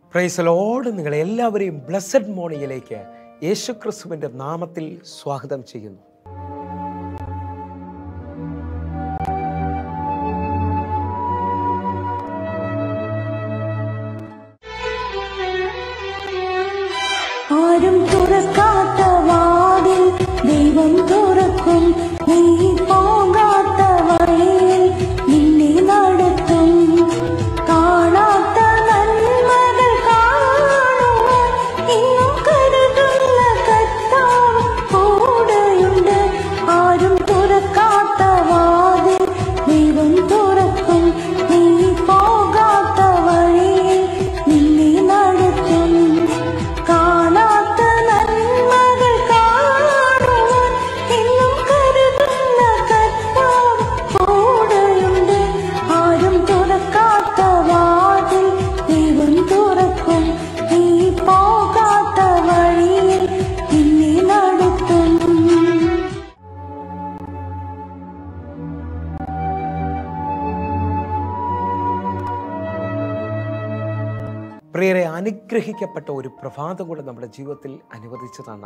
പ്രൈസലോട് നിങ്ങളെ എല്ലാവരെയും ബ്ലസ്സഡ് മോർണിംഗിലേക്ക് യേശു ക്രിസ്തുവിൻ്റെ നാമത്തിൽ സ്വാഗതം ചെയ്യുന്നു ആരും തുറക്കാത്ത വാതിൽ ദൈവം തുറക്കും നീ പോകാത്ത വഴിയിൽ നിന്നെ നടത്തും കാണാത്ത നന്മകൾ കാണുവാൻ ഇന്നും കരുതുന്ന കർത്താവ് കൂടെയുണ്ട് ആരും തുറക്കാത്ത വാതിൽ ദൈവം തുറക്കും നീ പോകാത്ത വഴിയിൽ നിന്നെ നടത്തും കാണാത്ത നന്മകൾ കാണുവാൻ എന്നും കരുതുന്ന കർത്താവ് കൂടെയുണ്ട് ആരും തുറക്കാത്ത വാതിൽ ദൈവം തുറക്കും നീ പോകാത്ത വഴിയിൽ നിന്നെ നടത്തും പ്രിയരെ അനുഗ്രഹിക്കപ്പെട്ട ഒരു പ്രഭാതം കൂടെ നമ്മുടെ ജീവിതത്തിൽ അനുവദിച്ചു തന്ന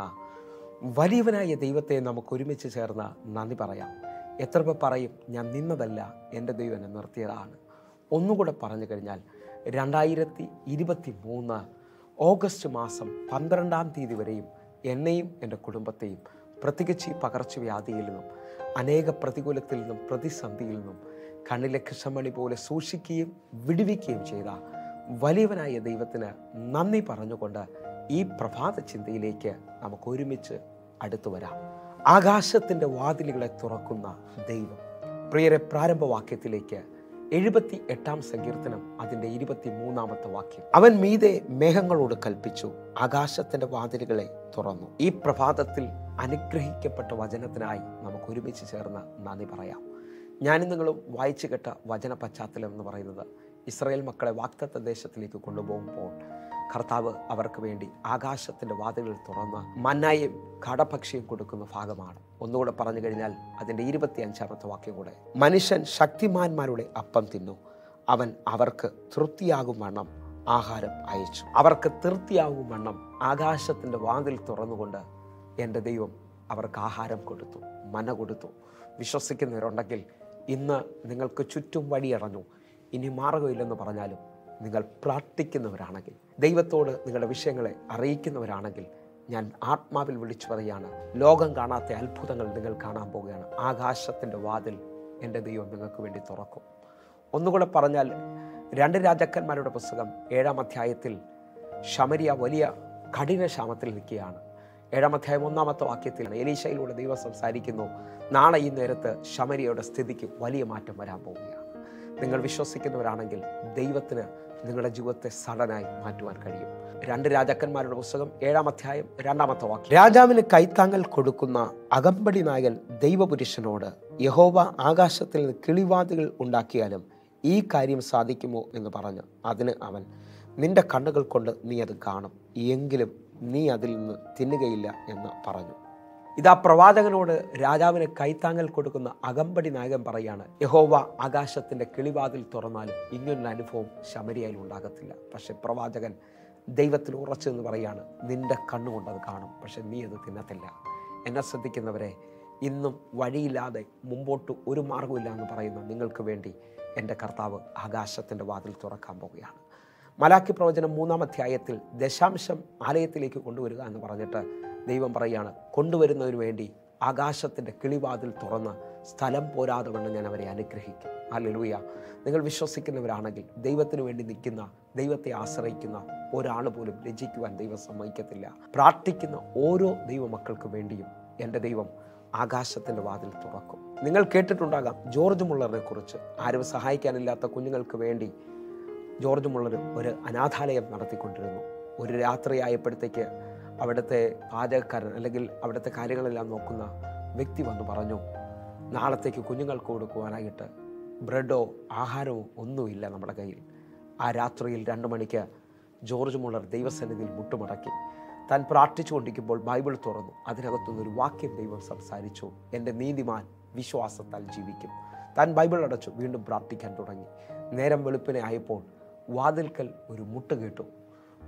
വലിയവനായ ദൈവത്തെ നമുക്ക് ഒരുമിച്ച് ചേർന്ന് നന്ദി പറയാം എത്ര പേർ പറയും ഞാൻ നിന്നതല്ല എൻ്റെ ദൈവം എന്നെ നിർത്തിയതാണ് ഒന്നുകൂടെ പറഞ്ഞു കഴിഞ്ഞാൽ രണ്ടായിരത്തി ഇരുപത്തി മൂന്ന് ഓഗസ്റ്റ് മാസം പന്ത്രണ്ടാം തീയതി വരെയും എന്നെയും എൻ്റെ കുടുംബത്തെയും പ്രത്യേകിച്ച് ഈ പകർച്ചവ്യാധിയിൽ നിന്നും അനേക പ്രതികൂലത്തിൽ നിന്നും പ്രതിസന്ധിയിൽ നിന്നും കണ്ണിലെ കൃഷ്ണമണി പോലെ സൂക്ഷിക്കുകയും വിടുവിക്കുകയും ചെയ്ത വലിയവനായ ദൈവത്തിന് നന്ദി പറഞ്ഞുകൊണ്ട് ഈ പ്രഭാത ചിന്തയിലേക്ക് നമുക്ക് ഒരുമിച്ച് അടുത്തു വരാം ആകാശത്തിൻ്റെ വാതിലുകളെ തുറക്കുന്ന ദൈവം പ്രിയരെ പ്രാരംഭവാക്യത്തിലേക്ക് എഴുപത്തി എട്ടാം സങ്കീർത്തനം അതിൻ്റെ ഇരുപത്തി മൂന്നാമത്തെ വാക്യം അവൻ മീതെ മേഘങ്ങളോട് കൽപ്പിച്ചു ആകാശത്തിൻ്റെ വാതിലുകളെ തുറന്നു ഈ പ്രഭാതത്തിൽ അനുഗ്രഹിക്കപ്പെട്ട വചനത്തിനായി നമുക്ക് ഒരുമിച്ച് ചേർന്ന് നന്ദി പറയാം ഞാനും നിങ്ങളും വായിച്ചു കേട്ട വചന പശ്ചാത്തലം എന്ന് പറയുന്നത് ഇസ്രായേൽ മക്കളെ വാക്തത്വ ദേശത്തിലേക്ക് കൊണ്ടുപോകുമ്പോൾ കർത്താവ് അവർക്ക് വേണ്ടി ആകാശത്തിൻ്റെ വാതിലുകൾ തുറന്ന് മന്നായും കടപക്ഷിയും കൊടുക്കുന്ന ഭാഗമാണ് ഒന്നുകൂടെ പറഞ്ഞു കഴിഞ്ഞാൽ അതിൻ്റെ ഇരുപത്തി അഞ്ചാമത്തെ വാക്യം കൂടെ മനുഷ്യൻ ശക്തിമാന്മാരുടെ അപ്പം തിന്നു അവൻ അവർക്ക് തൃപ്തിയാകും വണ്ണം ആഹാരം അയച്ചു അവർക്ക് തൃപ്തിയാകും വണ്ണം ആകാശത്തിൻ്റെ വാതിൽ തുറന്നുകൊണ്ട് എൻ്റെ ദൈവം അവർക്ക് ആഹാരം കൊടുത്തു മന കൊടുത്തു വിശ്വസിക്കുന്നവരുണ്ടെങ്കിൽ ഇന്ന് നിങ്ങൾക്ക് ചുറ്റും വഴിയടഞ്ഞു ഇനി മാർഗമില്ലെന്ന് പറഞ്ഞാലും നിങ്ങൾ പ്രാർത്ഥിക്കുന്നവരാണെങ്കിൽ ദൈവത്തോട് നിങ്ങളുടെ വിഷയങ്ങളെ അറിയിക്കുന്നവരാണെങ്കിൽ ഞാൻ ആത്മാവിൽ വിളിച്ചു പറയാണ് ലോകം കാണാത്ത അത്ഭുതങ്ങൾ നിങ്ങൾ കാണാൻ പോവുകയാണ് ആകാശത്തിൻ്റെ വാതിൽ എൻ്റെ ദൈവം നിങ്ങൾക്ക് വേണ്ടി തുറക്കും ഒന്നുകൂടെ പറഞ്ഞാൽ രണ്ട് രാജാക്കന്മാരുടെ പുസ്തകം ഏഴാം അധ്യായത്തിൽ ശമരിയ വലിയ കഠിന ക്ഷാമത്തിൽ നിൽക്കുകയാണ് ഏഴാം അധ്യായം ഒന്നാമത്തെ വാക്യത്തിൽ എലീശയിലൂടെ ദൈവം സംസാരിക്കുന്നു നാളെ ഈ നേരത്ത് ശമരിയയുടെ സ്ഥിതിക്ക് വലിയ മാറ്റം വരാൻ പോവുകയാണ് നിങ്ങൾ വിശ്വസിക്കുന്നവരാണെങ്കിൽ ദൈവത്തിന് നിങ്ങളുടെ ജീവിതത്തെ സഡനായി മാറ്റുവാൻ കഴിയും രണ്ട് രാജാക്കന്മാരുടെ പുസ്തകം ഏഴാം അധ്യായം രണ്ടാമത്തെ വാക്യം രാജാവിന് കൈത്താങ്ങൽ കൊടുക്കുന്ന അകമ്പടി നായകൻ ദൈവപുരുഷനോട് യഹോവ ആകാശത്തിൽ നിന്ന് കിളിവാതികൾ ഉണ്ടാക്കിയാലും ഈ കാര്യം സാധിക്കുമോ എന്ന് പറഞ്ഞു അതിന് അവൻ നിന്റെ കണ്ണുകൾ കൊണ്ട് നീ അത് കാണും എങ്കിലും നീ അതിൽ നിന്ന് തിന്നുകയില്ല എന്ന് പറഞ്ഞു ഇതാ പ്രവാചകനോട് രാജാവിന് കൈത്താങ്ങൽ കൊടുക്കുന്ന അകമ്പടി നായകൻ പറയാണ് യഹോവ ആകാശത്തിന്റെ കിളിവാതിൽ തുറന്നാലും ഇങ്ങനൊരു അനുഭവം ശമരിയായിൽ ഉണ്ടാകത്തില്ല പക്ഷെ പ്രവാചകൻ ദൈവത്തിൽ ഉറച്ചു എന്ന് പറയാണ് നിന്റെ കണ്ണുകൊണ്ട് അത് കാണും പക്ഷെ നീ അത് തിന്നത്തില്ല എന്നെ ശ്രദ്ധിക്കുന്നവരെ ഇന്നും വഴിയില്ലാതെ മുമ്പോട്ട് ഒരു മാർഗമില്ല എന്ന് പറയുന്ന നിങ്ങൾക്ക് വേണ്ടി എൻ്റെ കർത്താവ് ആകാശത്തിൻ്റെ വാതിൽ തുറക്കാൻ പോവുകയാണ് മലാക്കി പ്രവചനം മൂന്നാം അധ്യായത്തിൽ ദശാംശം ആലയത്തിലേക്ക് കൊണ്ടുവരിക എന്ന് പറഞ്ഞിട്ട് ദൈവം പറയുകയാണ് കൊണ്ടുവരുന്നതിന് വേണ്ടി ആകാശത്തിൻ്റെ കിളിവാതിൽ തുറന്ന് സ്ഥലം പോരാതെ വണ്ണം ഞാൻ അവരെ അനുഗ്രഹിക്കും അല്ലെലൂയ നിങ്ങൾ വിശ്വസിക്കുന്നവരാണെങ്കിൽ ദൈവത്തിന് വേണ്ടി നിൽക്കുന്ന ദൈവത്തെ ആശ്രയിക്കുന്ന ഒരാൾ പോലും രചിക്കുവാൻ ദൈവം സമ്മതിക്കത്തില്ല പ്രാർത്ഥിക്കുന്ന ഓരോ ദൈവമക്കൾക്ക് വേണ്ടിയും എൻ്റെ ദൈവം ആകാശത്തിൻ്റെ വാതിൽ തുറക്കും നിങ്ങൾ കേട്ടിട്ടുണ്ടാകാം ജോർജ് മുള്ളറിനെ കുറിച്ച് ആരും സഹായിക്കാനില്ലാത്ത കുഞ്ഞുങ്ങൾക്ക് വേണ്ടി ജോർജ് മുള്ളർ ഒരു അനാഥാലയം നടത്തിക്കൊണ്ടിരുന്നു ഒരു രാത്രിയായപ്പോഴത്തേക്ക് അവിടുത്തെ പാചകക്കാരൻ അല്ലെങ്കിൽ അവിടുത്തെ കാര്യങ്ങളെല്ലാം നോക്കുന്ന വ്യക്തി വന്ന് പറഞ്ഞു നാളത്തേക്ക് കുഞ്ഞുങ്ങൾക്ക് കൊടുക്കുവാനായിട്ട് ബ്രെഡോ ആഹാരമോ ഒന്നുമില്ല നമ്മുടെ കയ്യിൽ ആ രാത്രിയിൽ രണ്ട് മണിക്ക് ജോർജ് മുള്ളർ ദൈവസന്നിധിയിൽ മുട്ടുമടക്കി താൻ പ്രാർത്ഥിച്ചുകൊണ്ടിരിക്കുമ്പോൾ ബൈബിൾ തുറന്നു അതിനകത്തുനിന്നൊരു വാക്യം ദൈവം സംസാരിച്ചു എൻ്റെ നീതിമാൻ വിശ്വാസത്താൽ ജീവിക്കും താൻ ബൈബിൾ അടച്ചു വീണ്ടും പ്രാർത്ഥിക്കാൻ തുടങ്ങി നേരം വെളുപ്പിനെ ആയപ്പോൾ വാതിൽക്കൽ ഒരു മുട്ട് കേട്ടു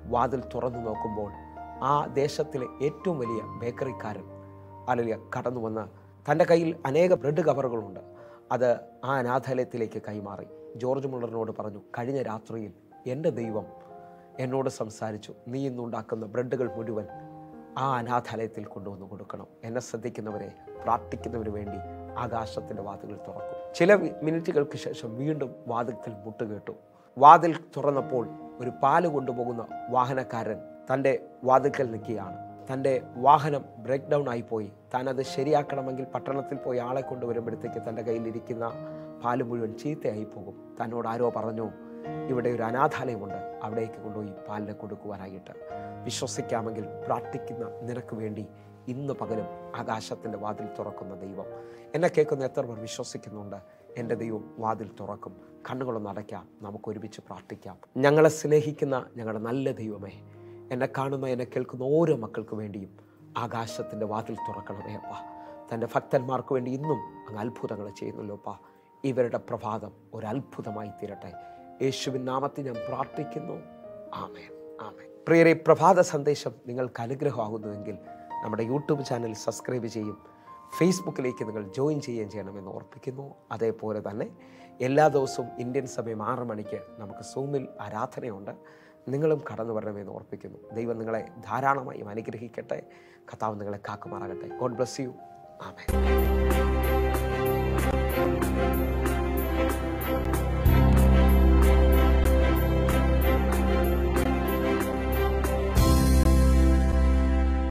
വാതിൽ തുറന്നു നോക്കുമ്പോൾ ആ ദേശത്തിലെ ഏറ്റവും വലിയ ബേക്കറിക്കാരൻ അലലിയ കടന്നു വന്ന് തൻ്റെ കയ്യിൽ അനേക ബ്രെഡ് കവറുകളുണ്ട് അത് ആ അനാഥാലയത്തിലേക്ക് കൈമാറി ജോർജ് മുള്ളറിനോട് പറഞ്ഞു കഴിഞ്ഞ രാത്രിയിൽ എൻ്റെ ദൈവം എന്നോട് സംസാരിച്ചു നീ ഇന്നുണ്ടാക്കുന്ന ബ്രെഡുകൾ മുഴുവൻ ആ അനാഥാലയത്തിൽ കൊണ്ടുവന്ന് കൊടുക്കണം എന്നെ ശ്രദ്ധിക്കുന്നവരെ പ്രാർത്ഥിക്കുന്നവന് വേണ്ടി ആകാശത്തിൻ്റെ വാതിലുകൾ തുറക്കും ചില വി- മിനിറ്റുകൾക്ക് ശേഷം വീണ്ടും വാതിൽക്കൽ മുട്ടുകേട്ടു വാതിൽ തുറന്നപ്പോൾ ഒരു പാല് കൊണ്ടുപോകുന്ന വാഹനക്കാരൻ തൻ്റെ വാതിൽക്കൽ നിൽക്കുകയാണ് തൻ്റെ വാഹനം ബ്രേക്ക് ഡൗൺ ആയിപ്പോയി താൻ അത് ശരിയാക്കണമെങ്കിൽ പട്ടണത്തിൽ പോയി ആളെ കൊണ്ടുവരുമ്പോഴത്തേക്ക് തൻ്റെ കയ്യിലിരിക്കുന്ന പാല് മുഴുവൻ ചീത്തയായി പോകും തന്നോട് ആരോ പറഞ്ഞു ഇവിടെ ഒരു അനാഥാലയമുണ്ട് അവിടേക്ക് കൊണ്ടുപോയി പാലിനെ കൊടുക്കുവാനായിട്ട് വിശ്വസിക്കാമെങ്കിൽ പ്രാർത്ഥിക്കുന്ന നിനക്ക് വേണ്ടി ഇന്ന് പകലും ആകാശത്തിൻ്റെ വാതിൽ തുറക്കുന്ന ദൈവം എന്നെ കേൾക്കുന്ന എത്ര പേർ വിശ്വസിക്കുന്നുണ്ട് എൻ്റെ ദൈവം വാതിൽ തുറക്കും കണ്ണുകളൊന്ന് അടയ്ക്കാം നമുക്ക് ഒരുമിച്ച് പ്രാർത്ഥിക്കാം ഞങ്ങളെ സ്നേഹിക്കുന്ന ഞങ്ങളുടെ നല്ല ദൈവമേ എന്നെ കാണുന്ന എന്നെ കേൾക്കുന്ന ഓരോ മക്കൾക്ക് വേണ്ടിയും ആകാശത്തിൻ്റെ വാതിൽ തുറക്കണമേ അപ്പ തൻ്റെ ഭക്തന്മാർക്ക് വേണ്ടി ഇന്നും അങ്ങ് അത്ഭുതങ്ങൾ ചെയ്യുന്നല്ലോ അപ്പ ഇവരുടെ പ്രഭാതം ഒരു അത്ഭുതമായി തീരട്ടെ യേശുവിൻ നാമത്തിൽ ഞാൻ പ്രാർത്ഥിക്കുന്നു ആമേൻ ആമേൻ പ്രിയരെ പ്രഭാത സന്ദേശം നിങ്ങൾക്ക് അനുഗ്രഹമാകുന്നുവെങ്കിൽ നമ്മുടെ യൂട്യൂബ് ചാനൽ സബ്സ്ക്രൈബ് ചെയ്യും ഫേസ്ബുക്കിലേക്ക് നിങ്ങൾ ജോയിൻ ചെയ്യുകയും ചെയ്യണമെന്ന് ഓർപ്പിക്കുന്നു അതേപോലെ തന്നെ എല്ലാ ദിവസവും ഇന്ത്യൻ സമയം ആറ് മണിക്ക് നമുക്ക് സൂമിൽ ആരാധനയുണ്ട് നിങ്ങളും കടന്നു വരണമെന്ന് ഓർപ്പിക്കുന്നു ദൈവം നിങ്ങളെ ധാരാളമായും അനുഗ്രഹിക്കട്ടെ കർത്താവ് നിങ്ങളെ കാക്കുമാറാകട്ടെ ഗോഡ് ബ്ലസ് യു ആമേൻ